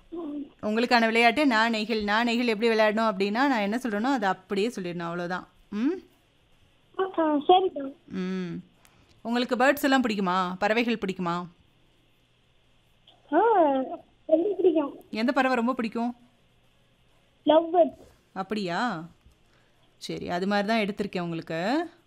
உங்களுக்கான விளையாட்டு நாணைகள் நாணைகள் எப்படி விளையாடணும் அப்படின்னா நான் என்ன சொல்கிறேனோ அதை அப்படியே சொல்லிடணும் அவ்வளோதான் ம் ஆ, சரிக்கா ம் உங்களுக்கு பேர்ட்ஸ் எல்லாம் பிடிக்குமா பறவைகள் பிடிக்குமா ஆ ரொம்ப பிடிக்கும் எந்த பறவை ரொம்ப பிடிக்கும் லவ் பேர்ட் அப்படியா சரி அது மாதிரி தான் எடுத்திருக்கேன் உங்களுக்கு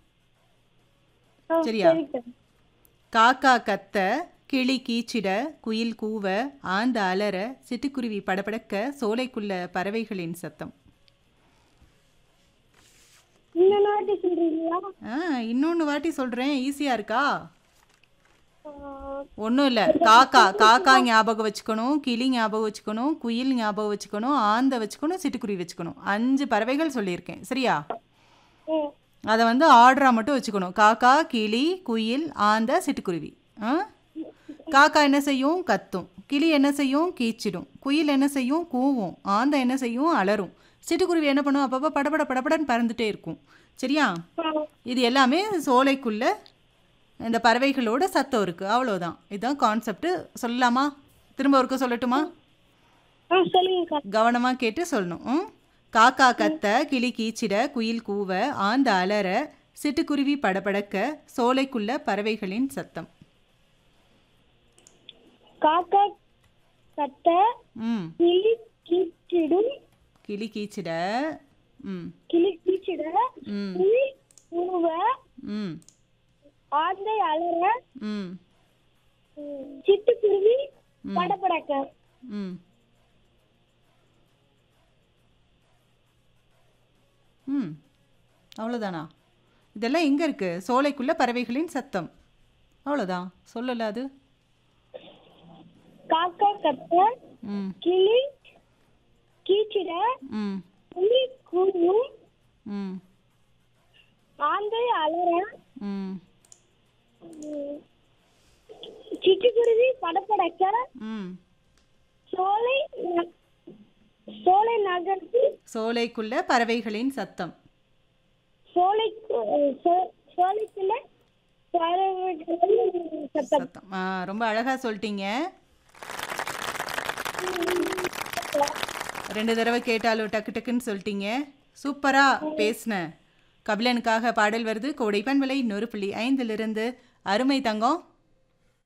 சரியா? சரிக்கா காக்கா கத்த கிளி கீச்சிட குயில் கூவ ஆந்த அலற சிட்டுக்குருவி படபடக்க சோலைக்குள்ள பறவைகளின் சத்தம் இந்த நாட்டு சொல்றீங்களா ஆ இன்னொன்று வாட்டி சொல்கிறேன் ஈஸியாக இருக்கா ஆ, ஒன்றும் இல்லை காக்கா காக்கா ஞாபகம் வச்சுக்கணும் கிளி ஞாபகம் வச்சுக்கணும் குயில் ஞாபகம் வச்சுக்கணும் ஆந்த வச்சுக்கணும் சிட்டுக்குருவி வச்சுக்கணும் அஞ்சு பறவைகள் சொல்லியிருக்கேன் சரியா ம், அதை வந்து ஆர்டராக மட்டும் வச்சுக்கணும் காக்கா கிளி குயில் ஆந்த சிட்டுக்குருவி ஆ காக்கா என்ன செய்யும் கத்தும் கிளி என்ன செய்யும் கீச்சிடும் குயில் என்ன செய்யும் கூவும் ஆந்த என்ன செய்யும் அலறும் சிட்டுக்குருவி என்ன பண்ணும் அப்பப்போ படபட படபடன்னு பறந்துட்டே இருக்கும் சரியா ஆ, இது இது எல்லாமே சோலைக்குள்ள இந்த பறவைகளோட சத்தம் இருக்குது அவ்வளோதான் இதுதான் கான்செப்ட் சொல்லலாமா திரும்ப ஒருக்க சொல்லட்டுமா ஆ சொல்லுங்கக்கா கவனமாக கேட்டு சொல்லணும் ம்? காக்கா கத்த கிளி கீச்சிட குயில் கூவ ஆந்த அலற சிட்டுக்குருவி படபடக்க சோலைக்குள்ள பறவைகளின் சத்தம் காக்கா கத்த ம் கிளி கீச்சிடும் கிளி கீச்சிட ம் கிளி கீச்சிட ம் கிளி கூவ ம் ஆந்தை அலற ம் ம், சிட்டுக்குருவி படபடக்க ம் ம் அவ்வளோதானா இதெல்லாம் எங்கே இருக்குது சோலைக்குள்ள பறவைகளின் சத்தம் அவ்வளோதான் சொல்லல அது காக்கா கத்த ம் கிளி கீச்சிட ம் கிளி கூவும் ம் ஆந்தை அலற ம் ம், சிட்டுக்குருவி படபடக்க ம் சோலை ந- சோலை நகர்த்தி சோலைக்குள்ள பறவைகளின் சத்தம் சோலை சோ- சோலைக்குள்ள பறவைகளின் சத்தம் சத்தம் ஆ ரொம்ப அழகாக சொல்லிட்டீங்க ரெண்டு தடவை கேட்டாலும் டக்கு டக்குன்னு சொல்லிட்டீங்க சூப்பராக பேசின கபிலனுக்காக பாடல் வருது கோடைப்பன் விலை நூறு புள்ளி ஐந்திலிருந்து அருமை தங்கம்